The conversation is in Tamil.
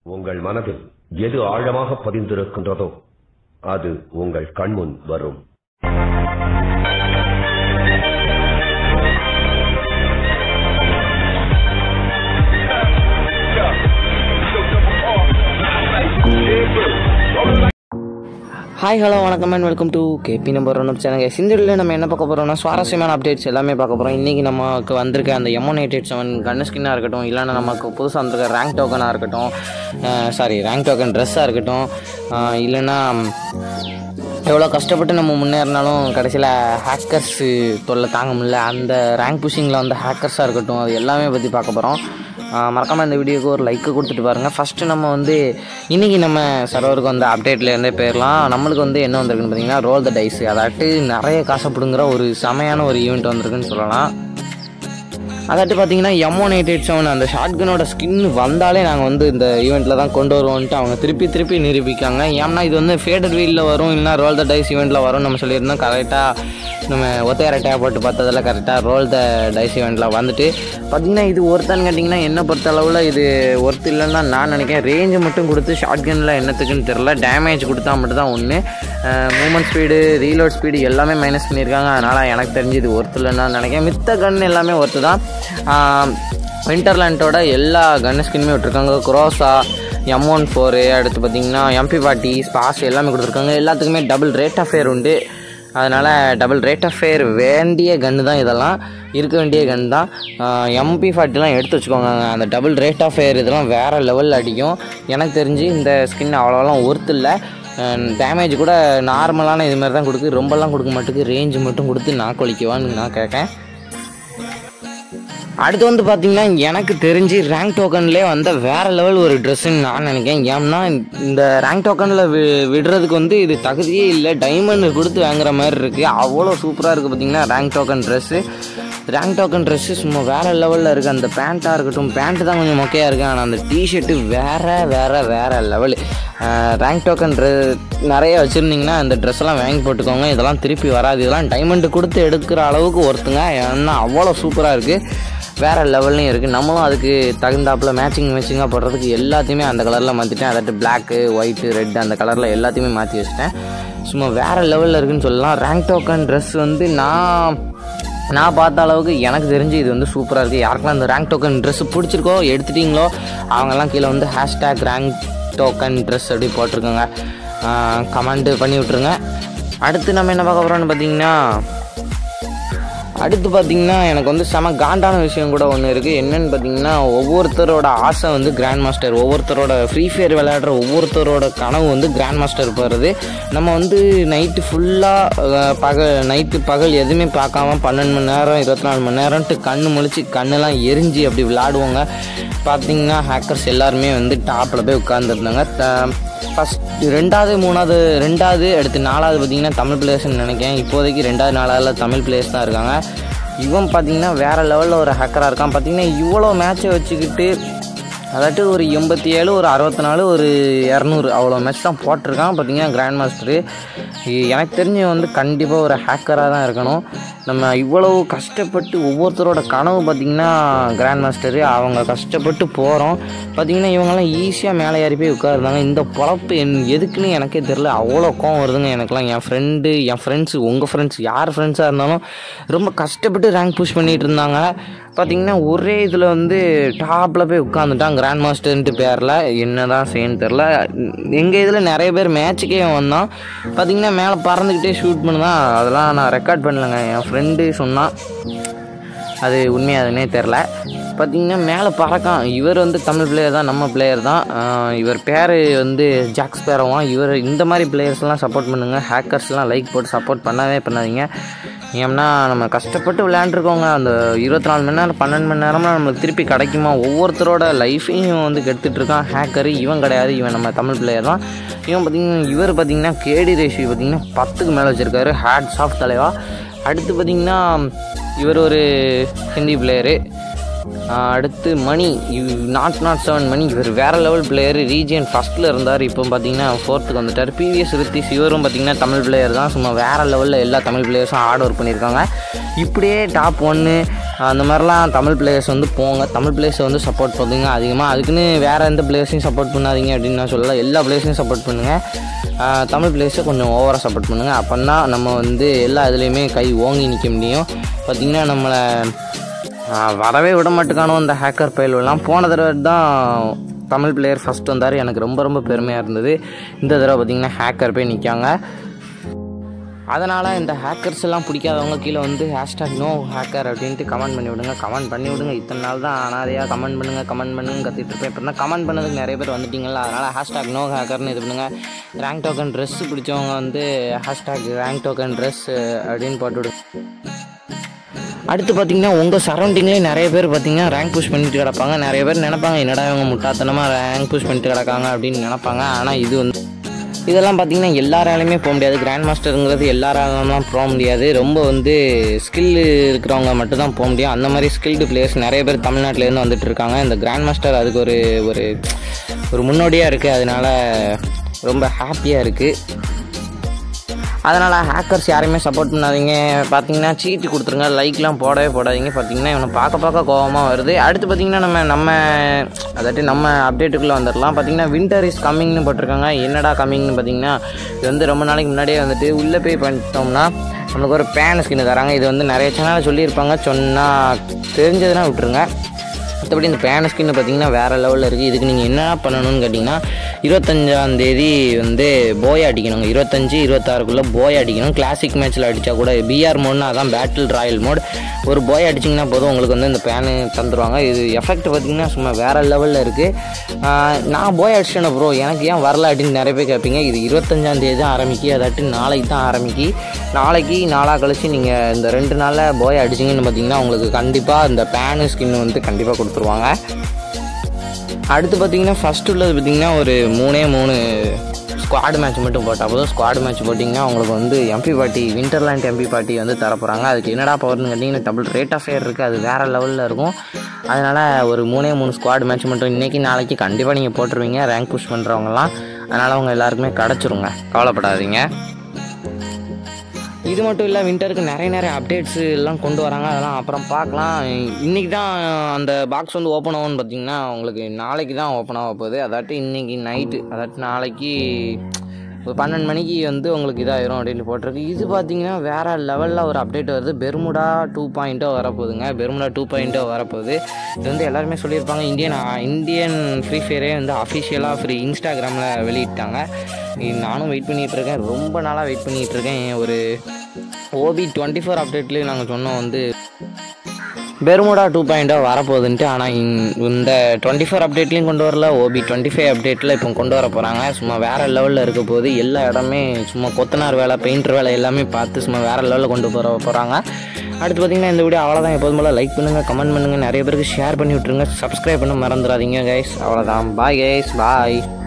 உங்கள் மனதில் எது ஆழமாக பதிந்திருக்கின்றதோ அது உங்கள் கண்முன் வரும் ஹாய் ஹலோ வணக்கம் and welcome to KP number one channel சிந்திரில் நம்ம என்ன பார்க்க போகிறோம்னா சுவாரஸ்யமான அப்டேட்ஸ் எல்லாமே பார்க்க போகிறோம் இன்றைக்கி நமக்கு வந்திருக்க அந்த M one eight eight seven gun ஸ்கின்னாக இருக்கட்டும் இல்லைன்னா நமக்கு புதுசாக வந்திருக்க ரேங்க் டோக்கனாக இருக்கட்டும் சாரி ரேங்க் டோக்கன் ட்ரெஸ்ஸாக இருக்கட்டும் அஹ் இல்லைன்னா எவ்வளோ கஷ்டப்பட்டு நம்ம முன்னேறினாலும் கடைசியில் ஹேக்கர்ஸு தொல்லை தாங்க முடியல அந்த ரேங்க் புஷிங்கில் வந்து ஹேக்கர்ஸாக இருக்கட்டும் அது எல்லாமே பற்றி பார்க்க போகிறோம் மறக்காமல் இந்த வீடியோக்கு ஒரு லைக்கு கொடுத்துட்டு பாருங்கள் ஃபஸ்ட்டு நம்ம வந்து இன்றைக்கி நம்ம சர்வருக்கு வந்து அப்டேட்லேருந்தே போயிடலாம் நம்மளுக்கு வந்து என்ன வந்திருக்குன்னு பார்த்தீங்கன்னா ரோல் த டைஸ் அதாட்டு நிறைய காசப்படுங்கிற ஒரு செமையான ஒரு ஈவெண்ட் வந்திருக்குன்னு சொல்லலாம் அதாட்டு பார்த்தீங்கன்னா M one eight eight seven அந்த ஷாட்கனோட ஸ்கின் வந்தாலே நாங்கள் வந்து இந்த ஈவெண்ட்டில் தான் கொண்டு வருவோன்ட்டு அவங்க திருப்பி திருப்பி நிரூபிக்காங்க ஏன்னா இது வந்து ஃபேடட் வீலில் வரும் இல்லைனா ரோல் த டைஸ் ஈவெண்ட்டில் வரும் நம்ம சொல்லியிருந்தோம் கரெக்டாக நம்ம ஒத்தையார டேப் போட்டு பார்த்ததில் கரெக்டாக ரோல் த டைஸ் ஈவெண்ட்டில் வந்துட்டு பார்த்தீங்கன்னா இது ஒருத்தான்னு கேட்டிங்கன்னா என்ன பொறுத்த அளவில் இது ஒர்த் இல்லைன்னு தான் நான் நினைக்கிறேன் ரேஞ்சு மட்டும் கொடுத்து ஷார்ட் கனில் என்னத்துக்குன்னு தெரில டேமேஜ் கொடுத்தா மட்டும் தான் ஒன்று மூமெண்ட் ஸ்பீடு ரீலோட் ஸ்பீடு எல்லாமே மைனஸ் பண்ணியிருக்காங்க அதனால் எனக்கு தெரிஞ்சு இது ஒர்த் இல்லைன்னு தான் நினைக்கிறேன் மித்த கன் எல்லாமே ஒர்த்து தான் விண்டர்லேண்டோட எல்லா கன் ஸ்கின்னுமே விட்டுருக்காங்க குரோசா எம் ஒன் ஃபோரு அடுத்து பார்த்தீங்கன்னா எம்பி பார்ட்டி ஸ்பாஸ் எல்லாமே கொடுத்துருக்காங்க எல்லாத்துக்குமே டபுள் ரேட் ஆஃப் ஃபேர் உண்டு அதனால் டபுள் ரேட் ஆஃப் ஃபேர் வேண்டிய கன்று தான் இதெல்லாம் இருக்க வேண்டிய கன் தான் எம்பி ஃபார்ட்டிலாம் எடுத்து வச்சுக்கோங்க அந்த டபுள் ரேட் ஆஃப் ஃபேர் இதெல்லாம் வேறு லெவலில் அடிக்கும் எனக்கு தெரிஞ்சு இந்த ஸ்கின் அவ்வளோலாம் ஒர்த் இல்லை டேமேஜ் கூட நார்மலான இது மாதிரி தான் கொடுக்கு ரொம்பலாம் கொடுக்க மாட்டேங்குது ரேஞ்சு மட்டும் கொடுத்து நான் கொலிக்குவான்னு நான் கேட்கேன் அடுத்து வந்து பார்த்தீங்கன்னா எனக்கு தெரிஞ்சு ரேங்க் டோக்கன்லேயே வந்த வேற லெவல் ஒரு ட்ரெஸ்ஸுன்னு நான் நினைக்கிறேன் ஏன்னா இந்த ரேங்க் டோக்கனில் வி விடுறதுக்கு வந்து இது தகுதியே இல்லை டைமண்ட் கொடுத்து வாங்குற மாதிரி இருக்குது அவ்வளோ சூப்பராக இருக்குது பார்த்தீங்கன்னா rank token dress rank token dress சும்மா வேறு லெவலில் இருக்குது அந்த பேண்ட்டாக இருக்கட்டும் பேண்ட்டு தான் கொஞ்சம் மொக்கையாக இருக்குது ஆனால் அந்த டிஷர்ட்டு வேறு வேறு வேறு லெவலு ரேங்க் டோக்கன் ட்ரெ நிறைய வச்சுருந்தீங்கன்னா இந்த ட்ரெஸ்ஸெல்லாம் வாங்கி போட்டுக்கோங்க இதெல்லாம் திருப்பி வராது இதெல்லாம் டைமண்ட் கொடுத்து எடுக்கிற அளவுக்கு ஒருத்துங்க ஏன்னா அவ்வளோ சூப்பராக இருக்குது வேறு லெவல்லையும் இருக்குது நம்மளும் அதுக்கு தகுந்தாப்பில் மேட்சிங் மேட்சிங்காக போடுறதுக்கு எல்லாத்தையுமே அந்த கலரில் மாற்றிட்டேன் அதாட்டு பிளாக்கு ஒயிட்டு ரெட் அந்த கலரில் எல்லாத்தையுமே மாற்றி வச்சிட்டேன் சும்மா வேறு லெவலில் இருக்குன்னு சொல்லலாம் ரேங்க் டோக்கன் ட்ரெஸ் வந்து நான் நான் பார்த்த அளவுக்கு எனக்கு தெரிஞ்சு இது வந்து சூப்பராக இருக்குது யாருக்கெல்லாம் இந்த ரேங்க் டோக்கன் ட்ரெஸ் பிடிச்சிருக்கோ எடுத்துட்டீங்களோ அவங்கெல்லாம் கீழே வந்து ஹேஷ்டேக் ரேங்க் டோக்கன் ட்ரெஸ் அப்படி போட்டிருக்கோங்க கமெண்ட்டு பண்ணி விட்ருங்க அடுத்து நம்ம என்ன பார்க்க போகிறோம்னு பார்த்தீங்கன்னா அடுத்து பார்த்தீங்கன்னா எனக்கு வந்து செம காண்டான விஷயம் கூட ஒன்று இருக்குது என்னென்னு பார்த்தீங்கன்னா ஒவ்வொருத்தரோட ஆசை வந்து கிராண்ட் மாஸ்டர் ஒவ்வொருத்தரோட ஃப்ரீ ஃபயர் விளையாடுற ஒவ்வொருத்தரோட கனவு வந்து கிராண்ட் மாஸ்டர் போகிறது நம்ம வந்து நைட்டு ஃபுல்லாக பகல் நைட்டு பகல் எதுவுமே பார்க்காம பன்னெண்டு மணி நேரம் இருபத்தி நாலு மணி நேரம்ட்டு கண்ணு முழிச்சு கண்ணெல்லாம் எரிஞ்சு அப்படி விளாடுவோங்க பார்த்தீங்கன்னா ஹேக்கர்ஸ் எல்லாருமே வந்து டாப்பில் போய் உட்காந்துருந்தாங்க ஃபஸ்ட் ரெண்டாவது மூணாவது ரெண்டாவது அடுத்து நாலாவது பார்த்தீங்கன்னா தமிழ் பிளேயர்ஸ்னு நினைக்கிறேன் இப்போதைக்கு ரெண்டாவது நாலாவதுல தமிழ் பிளேயர்ஸ் தான் இருக்காங்க இவன் பார்த்தீங்கன்னா வேறு லெவலில் ஒரு ஹேக்கராக இருக்கான் பார்த்தீங்கன்னா இவ்வளோ மேட்ச்சை வச்சுக்கிட்டு அதாட்டு ஒரு எண்பத்தி ஏழு ஒரு அறுபத்தி நாலு ஒரு இரநூறு அவ்வளோ மேட்ச் தான் போட்டிருக்கான் பார்த்தீங்கன்னா கிராண்ட் மாஸ்டரு எனக்கு தெரிஞ்சு வந்து கண்டிப்பாக ஒரு ஹேக்கராக தான் இருக்கணும் நம்ம இவ்வளவு கஷ்டப்பட்டு ஒவ்வொருத்தரோட கனவு பார்த்திங்கன்னா கிராண்ட் மாஸ்டரு அவங்க கஷ்டப்பட்டு போகிறோம் பார்த்திங்கன்னா இவங்கெல்லாம் ஈஸியாக மேலே ஏறி போய் உட்காருந்தாங்க இந்த பொழப்பு என் எதுக்குன்னு எனக்கே தெரில அவ்வளோ கோவம் வருதுங்க எனக்குலாம் என் ஃப்ரெண்டு என் ஃப்ரெண்ட்ஸு உங்கள் ஃப்ரெண்ட்ஸ் யார் ஃப்ரெண்ட்ஸாக இருந்தாலும் ரொம்ப கஷ்டப்பட்டு ரேங்க் புஷ் பண்ணிகிட்டு இருந்தாங்க பார்த்திங்கன்னா ஒரே இதில் வந்து டாப்பில் போய் உட்காந்துட்டான் கிராண்ட் மாஸ்டர்ன்ட்டு பேரில் என்ன தான் செய்யன்னு தெரில எங்கள் இதில் நிறைய பேர் மேட்ச்சுக்கே வந்தான் பார்த்திங்கன்னா மேலே பறந்துக்கிட்டே ஷூட் பண்ணுதான் அதெல்லாம் நான் ரெக்கார்ட் பண்ணலங்க என் ஃப்ரெண்டு சொன்னான் அது உண்மையாதுன்னே தெரில பார்த்திங்கன்னா மேலே பறக்கான் இவர் வந்து தமிழ் பிளேயர் தான் நம்ம பிளேயர் தான் இவர் பேர் வந்து ஜாக்ஸ் பேரவான் இவர் இந்த மாதிரி பிளேயர்ஸ்லாம் சப்போர்ட் பண்ணுங்கள் ஹேக்கர்ஸ்லாம் லைக் போட்டு சப்போர்ட் பண்ணவே பண்ணாதீங்க ஏன்னா நம்ம கஷ்டப்பட்டு விளையாண்டுருக்கோங்க அந்த இருபத்தி நாலு மணி நேரம் பன்னெண்டு மணி நேரம்லாம் நம்மளுக்கு திருப்பி கிடைக்குமா ஒவ்வொருத்தரோட லைஃபையும் வந்து கெடுத்துட்டு இருக்கான் ஹேக்கரு இவன் கிடையாது இவன் நம்ம தமிழ் பிளேயர் தான் இவன் பார்த்திங்கன்னா இவர் பார்த்திங்கன்னா கேடி ரேஷி பார்த்திங்கன்னா பத்துக்கு மேலே வச்சுருக்காரு ஹேட்ஸ் ஆஃப் தலைவா அடுத்து பார்த்திங்கன்னா இவர் ஒரு ஹிந்தி பிளேயரு அடுத்து மணி நாட் நாட் செவன் மணி இவர் வேறு லெவல் பிளேயர் ரீஜியன் ஃபஸ்ட்டில் இருந்தார் இப்போ பார்த்தீங்கன்னா ஃபோர்த்துக்கு வந்துட்டார் பிவிஎஸ் ரித்திஸ் இவரும் பார்த்தீங்கன்னா தமிழ் பிளேயர் தான் சும்மா வேறு லெவலில் எல்லா தமிழ் பிளேயர்ஸும் ஹார்ட் ஒர்க் பண்ணியிருக்காங்க இப்படியே டாப் ஒன்று அந்த மாதிரிலாம் தமிழ் பிளேயர்ஸ் வந்து போங்க தமிழ் பிளேயர்ஸை வந்து சப்போர்ட் பண்ணுங்க அதிகமாக அதுக்குன்னு வேறு எந்த பிளேயர்ஸையும் சப்போர்ட் பண்ணாதீங்க அப்படின்னு நான் சொல்லல எல்லா பிளேயர்ஸையும் சப்போர்ட் பண்ணுங்கள் தமிழ் பிளேயர்ஸை கொஞ்சம் ஓவராக சப்போர்ட் பண்ணுங்கள் அப்போ தான் நம்ம வந்து எல்லா இதுலேயுமே கை ஓங்கி நிற்க முடியும் பார்த்திங்கன்னா நம்மளை ஆஹ் வரவே விட மாட்டுக்கானோ இந்த ஹேக்கர் பயிலெல்லாம் போன தடவை தான் தமிழ் பிளேயர் ஃபஸ்ட் வந்தார் எனக்கு ரொம்ப ரொம்ப பெருமையாக இருந்தது இந்த தடவை பார்த்திங்கன்னா ஹேக்கர் போய் நிற்காங்க அதனால் இந்த ஹேக்கர்ஸ் எல்லாம் பிடிக்காதவங்க கீழே வந்து ஹேஷ்டாக் நோ ஹேக்கர் அப்படின்ட்டு கமெண்ட் பண்ணி விடுங்க கமெண்ட் பண்ணி விடுங்க இத்தனை நாள் தான் அனாதையாக கமெண்ட் பண்ணுங்கள் கமெண்ட் பண்ணுங்க கத்திட்டு இருப்பேன் இப்போ தான் கமெண்ட் பண்ணதுக்கு நிறைய பேர் வந்துட்டீங்களா அதனால் ஹேஷ்டாக் நோ ஹேக்கர்னு இது பண்ணுங்கள் ரேங்க் டோக்கன் ட்ரெஸ் பிடிச்சவங்க வந்து ஹேஷ்டாக் ரேங்க் டோக்கன் ட்ரெஸ் அப்படின்னு போட்டு விடுங்க அடுத்து பார்த்தீங்கன்னா உங்கள் சரௌண்டிங்லேயே நிறைய பேர் பார்த்தீங்கன்னா ரேங்க் புஷ் பண்ணிட்டு கிடப்பாங்க நிறைய பேர் நினைப்பாங்க என்னடா இவங்க முட்டாத்தனமாக ரேங்க் புஷ் பண்ணிட்டு கிடக்காங்க அப்படின்னு நினைப்பாங்க ஆனால் இது வந்து இதெல்லாம் பார்த்தீங்கன்னா எல்லாராலையுமே போக முடியாது கிராண்ட் மாஸ்டருங்கிறது எல்லாராலாம் போக முடியாது ரொம்ப வந்து ஸ்கில் இருக்கிறவங்க மட்டும் தான் போக முடியும் அந்த மாதிரி ஸ்கில்டு பிளேயர்ஸ் நிறைய பேர் தமிழ்நாட்டிலேருந்து வந்துட்டு இருக்காங்க இந்த கிராண்ட் மாஸ்டர் அதுக்கு ஒரு ஒரு ஒரு முன்னோடியாக இருக்குது அதனால ரொம்ப ஹாப்பியாக இருக்குது அதனால் ஹேக்கர்ஸ் யாரையுமே சப்போர்ட் பண்ணாதீங்க பார்த்தீங்கன்னா சீட்டு கொடுத்துருங்க லைக்லாம் போடவே போடாதீங்க பார்த்தீங்கன்னா இவனை பார்க்க பார்க்க கோவமாக வருது அடுத்து பார்த்தீங்கன்னா நம்ம நம்ம அதாட்டி நம்ம அப்டேட்டுக்குள்ளே வந்துடலாம் பார்த்தீங்கன்னா வின்டர் இஸ் கம்மிங்னு போட்டிருக்காங்க என்னடா கம்மிங்னு பார்த்தீங்கன்னா இது வந்து ரொம்ப நாளைக்கு முன்னாடியே வந்துட்டு உள்ளே போய் பண்ணிட்டோம்னா நம்மளுக்கு ஒரு பேன் ஸ்கின் தராங்க இது வந்து நிறைய சேனலில் சொல்லியிருப்பாங்க சொன்னால் தெரிஞ்சதுன்னா விட்டுருங்க மற்றபடி இந்த பேன் ஸ்கின்னு பார்த்தீங்கன்னா வேறு லெவலில் இருக்குது இதுக்கு நீங்கள் என்ன பண்ணணும்னு கேட்டிங்கன்னா இருபத்தஞ்சாம் தேதி வந்து போய் அடிக்கணுங்க இருபத்தஞ்சி இருபத்தாறுக்குள்ளே போய் அடிக்கணும் கிளாசிக் மேட்ச்சில் அடித்தா கூட பிஆர் மோட்னா அதான் பேட்டில் ராயல் மோட் ஒரு போய் அடிச்சிங்கன்னா போதும் உங்களுக்கு வந்து இந்த பேனு தந்துடுவாங்க இது எஃபெக்ட் பார்த்தீங்கன்னா சும்மா வேறு லெவலில் இருக்குது நான் போய் அடிச்சிட்டேன் ப்ரோ எனக்கு ஏன் வரல அப்படின்னு நிறைய பேர் கேட்பீங்க இது இருபத்தஞ்சாம் தேதி தான் ஆரம்பிக்கி அதாட்டி நாளைக்கு தான் ஆரம்பிக்கி நாளைக்கு நாளாக கழிச்சு நீங்கள் இந்த ரெண்டு நாளில் போய் அடிச்சிங்கன்னு பார்த்தீங்கன்னா உங்களுக்கு கண்டிப்பாக இந்த பேனு ஸ்கின் வந்து கண்டிப்பாக கொடுத்துருவாங்க அடுத்து பார்த்தீங்கன்னா ஃபஸ்ட் உள்ளது பார்த்தீங்கன்னா ஒரு மூணே மூணு ஸ்குவாட் மேட்ச் மட்டும் போட்டால் போதும் ஸ்குவாட் மேட்ச் போட்டிங்கன்னா உங்களுக்கு வந்து MP party winterland MP party வந்து தரப்போகிறாங்க அதுக்கு என்னடா பவர்னு கேட்டிங்கன்னா டபுள் ரேட் ஆஃப் ஃபேர் இருக்குது அது வேறு லெவலில் இருக்கும் அதனால் ஒரு மூணே மூணு ஸ்குவாட் மேட்ச் மட்டும் இன்றைக்கி நாளைக்கு கண்டிப்பாக நீங்கள் போட்டுருவீங்க ரேங்க் புஷ் பண்ணுறவங்கலாம் அதனால் அவங்க எல்லாருக்குமே கிடச்சிருங்க கவலைப்படாதீங்க இது மட்டும் இல்லை வின்டருக்கு நிறைய நிறைய அப்டேட்ஸ் எல்லாம் கொண்டு வராங்க அதெல்லாம் அப்புறம் பார்க்கலாம் இன்றைக்கி தான் அந்த பாக்ஸ் வந்து ஓப்பன் ஆகும்னு பார்த்தீங்கன்னா உங்களுக்கு நாளைக்கு தான் ஓப்பன் ஆக போகுது அதாட்டி இன்றைக்கி நைட்டு அதாட்டி நாளைக்கு ஒரு பன்னெண்டு மணிக்கு வந்து உங்களுக்கு இதாயிரும் அப்படின்னு போட்டிருக்கு இது பார்த்தீங்கன்னா வேறு லெவலில் ஒரு அப்டேட் வருது பெர்முடா டூ பாயிண்ட்டோ வரப்போகுதுங்க பெர்முடா டூ பாயிண்ட்டோ வரப்போகுது இது வந்து எல்லாருமே சொல்லியிருப்பாங்க இந்தியன் இந்தியன் ஃப்ரீ ஃபயரே வந்து அஃபிஷியலாக ஃப்ரீ இன்ஸ்டாகிராமில் வெளியிட்டாங்க இது நானும் வெயிட் பண்ணிகிட்டு இருக்கேன் ரொம்ப நாளாக வெயிட் பண்ணிகிட்டு இருக்கேன் ஒரு ஓபி டுவெண்ட்டி ஃபோர் அப்டேட்லேயும் நாங்கள் சொன்னோம் வந்து பெர்முடா டூ பாயிண்டோ வரப்போகுதுன்ட்டு ஆனால் இந்த டுவெண்ட்டி ஃபோர் அப்டேட்லேயும் கொண்டு வரல ஓபி டுவெண்ட்டி ஃபைவ் அப்டேட்டில் இப்போ கொண்டு வர போகிறாங்க சும்மா வேறு லெவலில் இருக்க போது எல்லா இடமே சும்மா கொத்தனார் வேலை பெயிண்டர் வேலை எல்லாமே பார்த்து சும்மா வேறு லெவலில் கொண்டு போகிற போகிறாங்க அடுத்து பார்த்தீங்கன்னா இந்த வீடியோ அவ்வளோதான் எப்போதும் போல் லைக் பண்ணுங்கள் கமெண்ட் பண்ணுங்கள் நிறைய பேருக்கு ஷேர் பண்ணி விட்ருங்க சப்ஸ்கிரைப் பண்ண மறந்துடாதீங்க கைஸ் அவ்வளோதான் பாய் கைஸ் பாய்